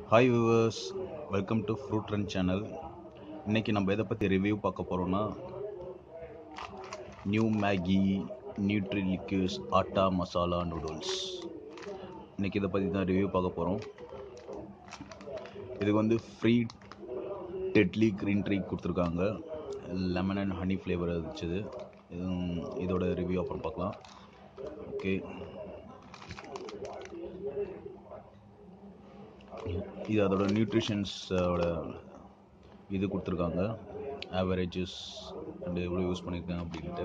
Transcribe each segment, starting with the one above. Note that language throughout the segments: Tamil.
Hi viewers welcome to fruit run channel இன்றைக்கி நம்ம எதை பற்றி ரிவ்யூ பார்க்க போகிறோன்னா new Maggi nutrilicious atta masala noodles இன்றைக்கி இதை பற்றி தான் ரிவ்யூ பார்க்க போகிறோம் இதுக்கு வந்து ஃப்ரீ டெட்லி க்ரீன் ட்ரீ கொடுத்துருக்காங்க லெமன் அண்ட் ஹனி ஃப்ளேவர் இருந்துச்சு இது. இதுவும் இதோட ரிவ்யூ அப்புறம் பார்க்கலாம் ஓகே இது அதோட நியூட்ரிஷன்ஸோட இது கொடுத்துருக்காங்க ஆவரேஜஸ் அண்ட் எவ்வளோ யூஸ் பண்ணியிருக்கேன் அப்படின்ட்டு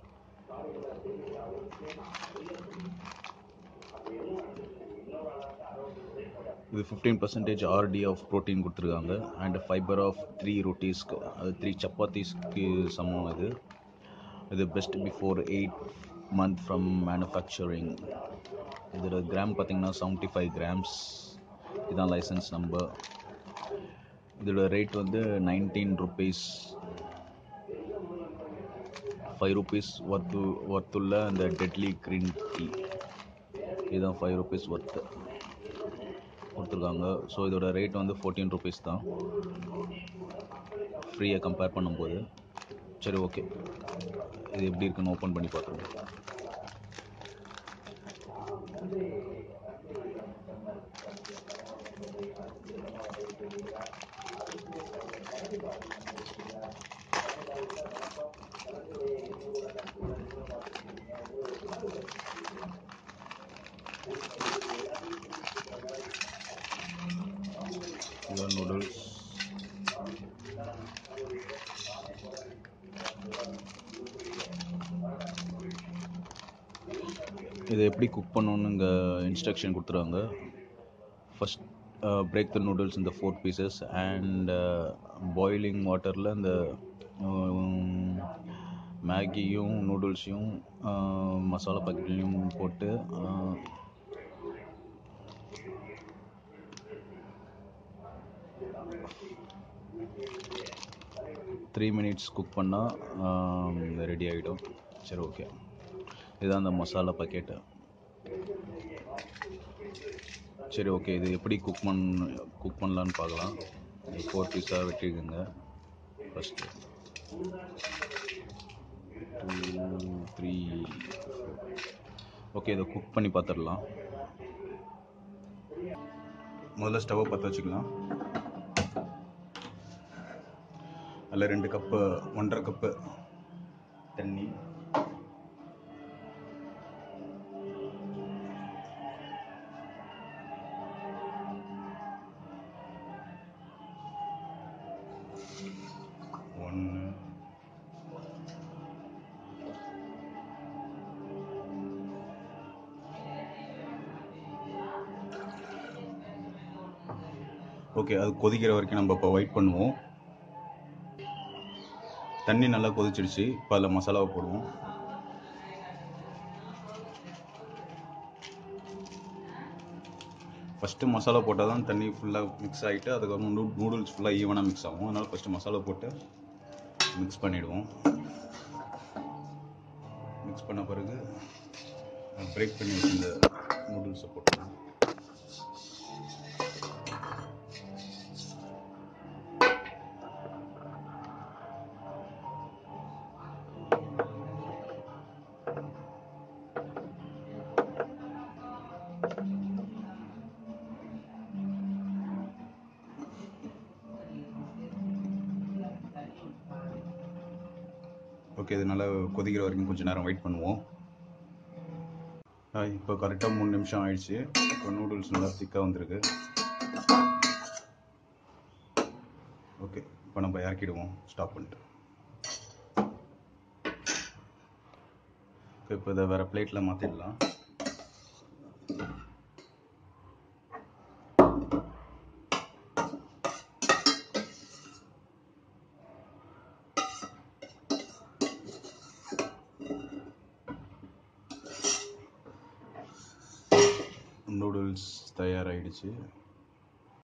இது fifteen percentage RDA of protein கொடுத்துருக்காங்க அண்ட் ஃபைபர் ஆஃப் த்ரீ ரொட்டீஸ்க்கு அது த்ரீ சப்பாத்தீஸ்க்கு சமம் இது இது best before eight month from manufacturing இதோட கிராம் பார்த்தீங்கன்னா செவன்ட்டி ஃபைவ் கிராம்ஸ் இதுதான் லைசன்ஸ் நம்பர் இதோட ரேட் வந்து nineteen rupees five rupees worth ஒர்த்துள்ள அந்த டெட்லி க்ரீன் டீ இதுதான் ஃபைவ் ருபீஸ் ஒர்த்து கொடுத்துருக்காங்க ஸோ இதோட ரேட் வந்து ஃபோர்டீன் ருபீஸ் தான் ஃப்ரீயை கம்பேர் பண்ணும்போது சரி ஓகே இது எப்படி இருக்குன்னு ஓப்பன் பண்ணி பார்த்துருவோம் இதுதான் நூடுல்ஸ் இதை எப்படி குக் பண்ணணுன்னு இங்கே இன்ஸ்ட்ரக்ஷன் கொடுத்துருவாங்க ஃபஸ்ட் பிரேக் த நூடுல்ஸ் இந்த ஃபோர் பீசஸ் அண்ட் பாயிலிங் வாட்டரில் இந்த மேகியும் நூடுல்ஸையும் மசாலா பாக்கெட்லையும் போட்டு uh, த்ரீ மினிட்ஸ் குக் பண்ணால் ரெடி ஆகிடும் சரி ஓகே இதுதான் அந்த மசாலா பாக்கெட்டு சரி ஓகே இது எப்படி குக் பண் குக் பண்ணலான்னு பார்க்கலாம் ஃபோர் பீஸாக வெட்டிருக்குங்க ஃபஸ்ட்டு டூ த்ரீ ஓகே இதை குக் பண்ணி பார்த்துடலாம் முதல்ல ஸ்டவ்வை பற்ற வச்சுக்கலாம் அதில் ரெண்டு கப்பு ஒன்றரை கப்பு தண்ணி ஒன்று ஓகே அது கொதிக்கிற வரைக்கும் நம்ம இப்போ வெயிட் பண்ணுவோம் தண்ணி நல்லா கொதிச்சிடுச்சு இப்போ அதில் மசாலாவை போடுவோம் ஃபஸ்ட்டு மசாலா போட்டால் தான் தண்ணி ஃபுல்லாக மிக்ஸ் ஆகிட்டு அதுக்கப்புறம் நூ நூடுல்ஸ் ஃபுல்லாக ஈவனாக மிக்ஸ் ஆகும் அதனால் ஃபஸ்ட்டு மசாலா போட்டு மிக்ஸ் பண்ணிவிடுவோம் மிக்ஸ் பண்ண பிறகு பிரேக் பண்ணி வச்சிருந்த நூடுல்ஸை போட்டுருவோம் ஓகே இது நல்லா கொதிக்கிற வரைக்கும் கொஞ்சம் நேரம் வெயிட் பண்ணுவோம் இப்போ கரெக்டாக மூணு நிமிஷம் ஆயிடுச்சு இப்போ நூடுல்ஸ் நல்லா திக்காக வந்திருக்கு ஓகே இப்போ நம்ம இறக்கிடுவோம் ஸ்டாப் பண்ணிட்டு இப்போ இதை வேறு பிளேட்டில் மாற்றிடலாம் நூடுல்ஸ் தயாராகிடுச்சு